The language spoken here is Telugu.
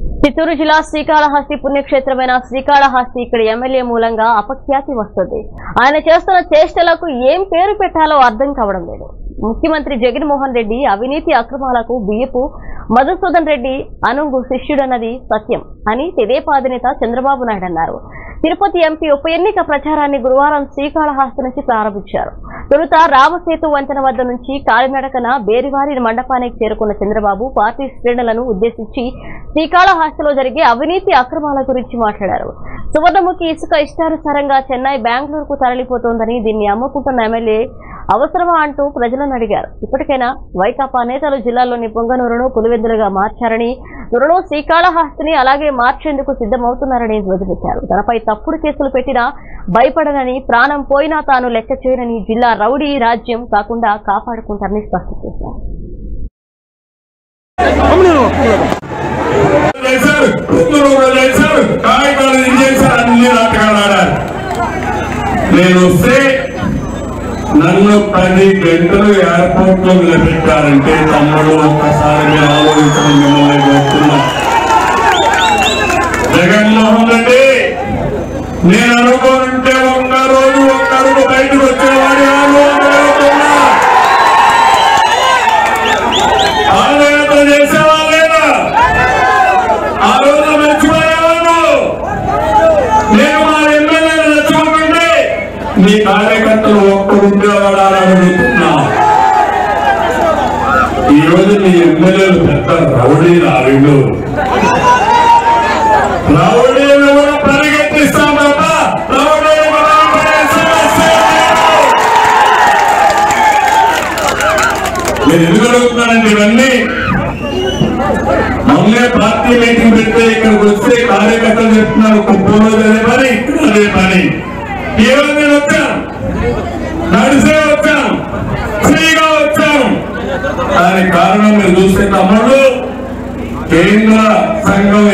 చిత్తూరు జిల్లా శ్రీకాళహస్తి పుణ్యక్షేత్రమైన శ్రీకాళహస్తి ఇక్కడ ఎమ్మెల్యే మూలంగా అపఖ్యాతి వస్తుంది ఆయన చేస్తున్న చేష్టలకు ఏం పేరు పెట్టాలో అర్థం కావడం లేదు ముఖ్యమంత్రి జగన్మోహన్ రెడ్డి అవినీతి అక్రమాలకు బియ్యపు మధుసూదన్ రెడ్డి అనుంగు శిష్యుడన్నది సత్యం అని తెదేపా అధినేత చంద్రబాబు నాయుడు అన్నారు తిరుపతి ఎంపీ ఉప ఎన్నిక ప్రచారాన్ని గురువారం శ్రీకాళహస్తి నుంచి ప్రారంభించారు తొలుత రామసేతు వంతెన వద్ద నుంచి కాలినడకన బేరివారి మండపానికి చేరుకున్న చంద్రబాబు పార్టీ శ్రేణులను ఉద్దేశించి శ్రీకాళహస్తిలో జరిగే అవినీతి అక్రమాల గురించి మాట్లాడారు సువర్ణముఖి ఇసుక ఇష్టానుసారంగా చెన్నై బెంగళూరుకు తరలిపోతోందని దీన్ని అమ్ముకుంటున్న ఎమ్మెల్యే అవసరమా అంటూ ప్రజలను అడిగారు ఇప్పటికైనా వైకాపా నేతలు జిల్లాలోని పొంగనూరును పులివెందులుగా మార్చారని త్వరలో శ్రీకాళహస్తిని అలాగే మార్చేందుకు సిద్ధమవుతున్నారని ధ్వజమెత్తారు తనపై తప్పుడు కేసులు పెట్టినా భయపడనని ప్రాణం పోయినా తాను లెక్క చేయనని జిల్లా రౌడీ రాజ్యం కాకుండా కాపాడుకుంటారని స్పష్టం చేశారు చేశారు పుత్తూరులో చేశారు కాయకాలు చేశారు అన్ని నాటకాలు ఆడారు నేను వస్తే నన్ను పది గంటలు ఎయిర్పోర్ట్ లో నిలబెట్టారంటే తమ్ముడు ఒక్కసారి మీరు ఆలోచించడం మిమ్మల్ని కోరుతున్నా జగన్మోహన్ రెడ్డి నేను అనుకోనుంటే ఒక్క రోజు ఒక్క అడుగు బయటకు వచ్చేవాడి ఆలోచన ఆలోచన చేసేవాళ్ళేనా ఆ రోజు మర్చిపోయేవాడు నేను మా ఎమ్మెల్యేలు నచ్చుకుంటుంటే నీ కార్యకర్తలు ఒక్క ఉద్యోగాలని అడుగుతున్నా ఈ రోజు నీ ఎమ్మెల్యేలు పెద్ద రౌడీ రావిడు రౌడీలు కూడా పరిగెత్తిస్తాం తప్ప రౌడీలు కూడా ఆపే సమస్య లేదు. నేను ఎందుకు అడుగుతున్నానండి ఇవన్నీ మొన్నే పార్టీ మీటింగ్ పెడితే ఇక్కడికి వస్తే కార్యకర్తలు చెప్తున్నారు కుప్పంలో అదే పని ఇక్కడ అదే పని ఈ రోజు నేను వచ్చాను నడిసే వచ్చాను ఫ్రీగా వచ్చాను దానికి కారణం మీరు చూస్తే తమ్ముడు కేంద్ర సంఘం